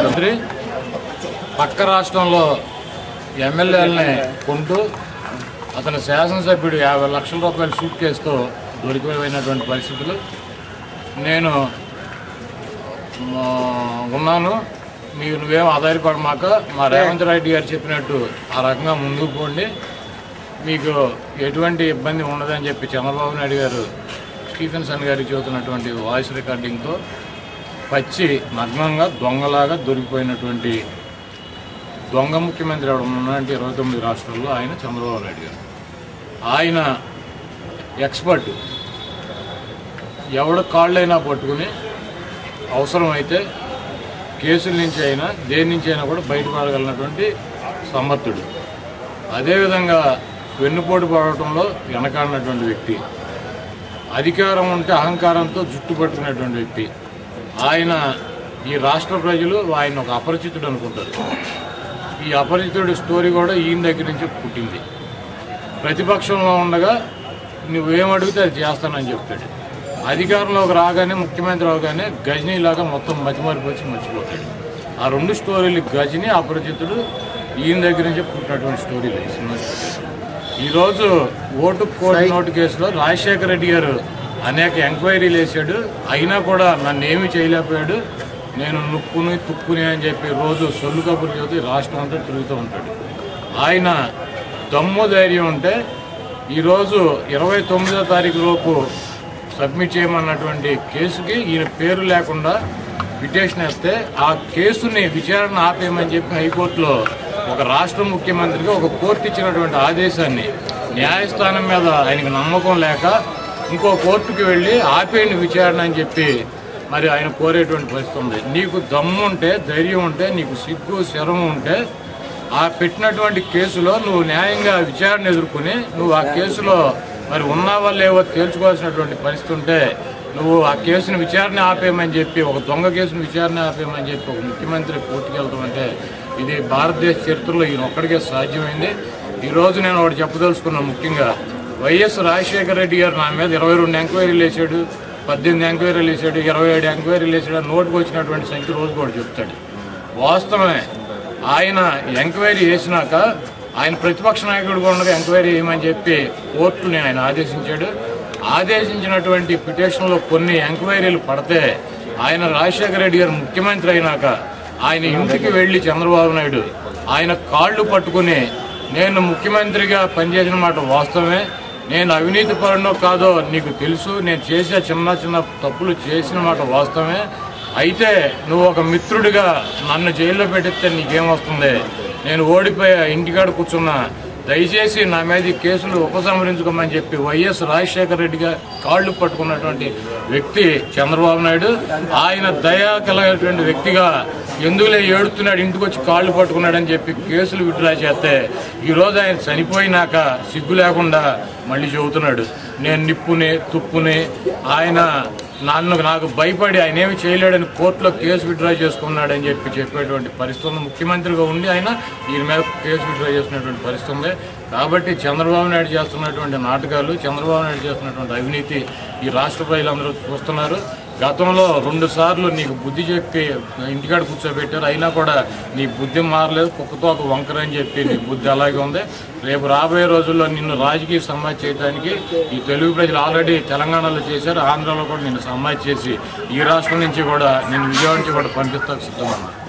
మంత్రి పక్క రాష్ట్రంలో ఎమ్మెల్యేలని కొంటూ అతని శాసనసభ్యుడు యాభై లక్షల రూపాయల సూట్ కేసుతో దొరికిపోయినటువంటి పరిస్థితులు నేను ఆ, ఉన్నాను మీరు నువ్వేం ఆధారపడమాక మా రేవంత్ రెడ్డి గారు చెప్పినట్టు ఆ రకంగా ముందుకు పోండి మీకు ఎటువంటి ఇబ్బంది ఉండదని చెప్పి చంద్రబాబు నాయుడు గారు స్టీఫెన్సన్ గారికి చెబుతున్నటువంటి వాయిస్ రికార్డింగ్తో పచ్చి నగ్నంగా దొంగలాగా దొరికిపోయినటువంటి దొంగ ముఖ్యమంత్రి ఎవడు ఉన్నాడంటే ఇరవై తొమ్మిది రాష్ట్రాల్లో ఆయన చంద్రబాబు నాయుడు గారు ఆయన ఎక్స్పర్ట్ ఎవడ కాళ్ళైనా పట్టుకుని అవసరమైతే కేసుల నుంచి అయినా దేని నుంచి అయినా కూడా బయటపడగలిగినటువంటి సమర్థుడు అదేవిధంగా వెన్నుపోటు పడటంలో వెనకాడినటువంటి వ్యక్తి అధికారం ఉంటే అహంకారంతో జుట్టు పట్టుకునేటువంటి వ్యక్తి ఆయన ఈ రాష్ట్ర ప్రజలు ఆయన ఒక అపరిచితుడు అనుకుంటారు ఈ అపరిచితుడి స్టోరీ కూడా ఈయన దగ్గర నుంచి పుట్టింది ప్రతిపక్షంలో ఉండగా నువ్వేం అడిగితే అది చేస్తానని చెప్తాడు అధికారంలోకి రాగానే ముఖ్యమంత్రి అవగానే గజనీలాగా మొత్తం మతిమరిపోచి మర్చిపోతాడు ఆ రెండు స్టోరీలు గజని అపరిచితుడు ఈయన దగ్గర నుంచి పుట్టినటువంటి స్టోరీలు ఈ సినిమా స్టోరీలు. ఈరోజు ఓటు కోర్టు నోటు కేసులో రాజశేఖర రెడ్డి గారు అనేక ఎంక్వైరీలు వేసాడు అయినా కూడా నన్ను ఏమీ చేయలేకపోయాడు నేను నుప్పుని తుప్పుని అని చెప్పి రోజు సొల్లు కబుర్లు చెబుతూ ఈ రాష్ట్రం అంతా తిరుగుతూ ఉంటాడు ఆయన దమ్ము ధైర్యం ఉంటే ఈరోజు ఇరవై తొమ్మిదో తారీఖు లోపు సబ్మిట్ చేయమన్నటువంటి కేసుకి ఈయన పేరు లేకుండా పిటిషన్ వేస్తే ఆ కేసుని విచారణ ఆపేయమని చెప్పి హైకోర్టులో ఒక రాష్ట్ర ముఖ్యమంత్రిగా ఒక కోర్టు ఇచ్చినటువంటి ఆదేశాన్ని న్యాయస్థానం మీద ఆయనకు నమ్మకం లేక ఇంకో కోర్టుకి వెళ్ళి ఆపేయండి విచారణ అని చెప్పి మరి ఆయన కోరేటువంటి పరిస్థితి ఉంది నీకు దమ్ము ఉంటే ధైర్యం ఉంటే నీకు సిగ్గు శరం ఉంటే ఆ పెట్టినటువంటి కేసులో నువ్వు న్యాయంగా విచారణ ఎదుర్కొని నువ్వు ఆ కేసులో మరి ఉన్నావా లేవో తేల్చుకోవాల్సినటువంటి పరిస్థితి ఉంటే నువ్వు ఆ కేసును విచారణ ఆపేయమని చెప్పి ఒక దొంగ కేసును విచారణ ఆపేయమని చెప్పి ఒక ముఖ్యమంత్రి కోర్టుకు వెళ్తాం అంటే ఇది భారతదేశ చరిత్రలో ఈయన ఒక్కడికే సాధ్యమైంది ఈరోజు నేను ఒకటి చెప్పదలుచుకున్నాను ముఖ్యంగా వైఎస్ రాజశేఖర రెడ్డి గారు నా మీద ఇరవై రెండు ఎంక్వైరీలు వేసాడు పద్దెనిమిది ఎంక్వైరీలు వేసాడు ఇరవై ఏడు ఎంక్వైరీలు వేసాడు నోటుకు వచ్చినటువంటి సంఖ్య రోజు కూడా చెప్తాడు వాస్తవమే ఆయన ఎంక్వైరీ చేసినాక ఆయన ప్రతిపక్ష నాయకుడిగా ఉండగా ఎంక్వైరీ చేయమని చెప్పి కోర్టుని ఆయన ఆదేశించాడు ఆదేశించినటువంటి పిటిషన్లో కొన్ని ఎంక్వైరీలు పడితే ఆయన రాజశేఖర రెడ్డి గారు ముఖ్యమంత్రి అయినాక ఆయన ఇంటికి వెళ్ళి చంద్రబాబు నాయుడు ఆయన కాళ్ళు పట్టుకుని నేను ముఖ్యమంత్రిగా పనిచేసిన మాట వాస్తవమే నేను అవినీతి పరునో కాదో నీకు తెలుసు నేను చేసే చిన్న చిన్న తప్పులు చేసిన మాట వాస్తవమే అయితే నువ్వు ఒక మిత్రుడిగా నన్ను జైల్లో పెట్టిస్తే నీకేమొస్తుంది నేను ఓడిపోయా ఇంటికాడ కూర్చున్నా దయచేసి నా మీద ఈ కేసులు ఉపసంహరించుకోమని చెప్పి వైఎస్ రాజశేఖర రెడ్డిగా కాళ్ళు పట్టుకున్నటువంటి వ్యక్తి చంద్రబాబు నాయుడు ఆయన దయా కలిగినటువంటి వ్యక్తిగా ఎందుకులే ఏడుతున్నాడు ఇంటికి వచ్చి కాళ్ళు పట్టుకున్నాడని చెప్పి కేసులు విత్డ్రా చేస్తే ఈరోజు ఆయన చనిపోయినాక సిగ్గు లేకుండా మళ్ళీ చెబుతున్నాడు నేను నిప్పుని తుప్పుని ఆయన నన్ను నాకు భయపడి ఆయన ఏమి చేయలేడని కోర్టులో కేసు విత్డ్రా చేసుకున్నాడని చెప్పి చెప్పేటువంటి పరిస్థితి ఉంది ముఖ్యమంత్రిగా ఉండి ఆయన ఈయన మీద కేసు విత్డ్రా చేసినటువంటి పరిస్థితి ఉంది కాబట్టి చంద్రబాబు నాయుడు చేస్తున్నటువంటి నాటకాలు చంద్రబాబు నాయుడు చేస్తున్నటువంటి అవినీతి ఈ రాష్ట్ర ప్రజలందరూ చూస్తున్నారు గతంలో రెండు సార్లు నీకు బుద్ధి చెప్పి ఇంటికాడ కూర్చోబెట్టారు అయినా కూడా నీ బుద్ధి మారలేదు కుక్కతో ఒక వంకర అని చెప్పి నీ బుద్ధి అలాగే ఉంది రేపు రాబోయే రోజుల్లో నిన్ను రాజకీయ సమాజ్ చేయడానికి ఈ తెలుగు ప్రజలు ఆల్రెడీ తెలంగాణలో చేశారు ఆంధ్రాలో కూడా నిన్ను సమాజ్ చేసి ఈ రాష్ట్రం నుంచి కూడా నేను విజయవాడ నుంచి కూడా పంపిస్తాకు సిద్ధమన్నా